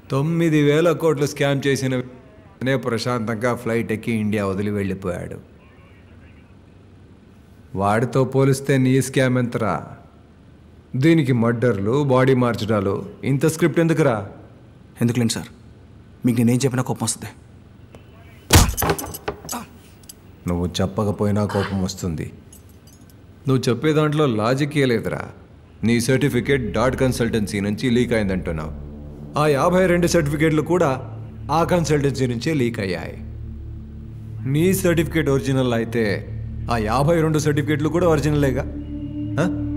తొమ్మిది వేల కోట్లు స్కామ్ చేసిన అనే ప్రశాంతంగా ఫ్లైట్ ఎక్కి ఇండియా వదిలి వెళ్ళిపోయాడు వాడితో పోలిస్తే నీ స్కామ్ ఎంతరా దీనికి మర్డర్లు బాడీ మార్చడాలు ఇంత స్క్రిప్ట్ ఎందుకురా ఎందుకులేండి సార్ మీకు నేనేం చెప్పినా కోపం వస్తుంది నువ్వు చెప్పకపోయినా కోపం వస్తుంది నువ్వు చెప్పే దాంట్లో లాజికే లేదురా నీ సర్టిఫికేట్ డాట్ కన్సల్టెన్సీ నుంచి లీక్ అయిందంటున్నావు ఆ యాభై రెండు సర్టిఫికేట్లు కూడా ఆ కన్సల్టెన్సీ నుంచే లీక్ అయ్యాయి నీ సర్టిఫికేట్ ఒరిజినల్ అయితే ఆ యాభై రెండు సర్టిఫికేట్లు కూడా ఒరిజినలేగా ఆ?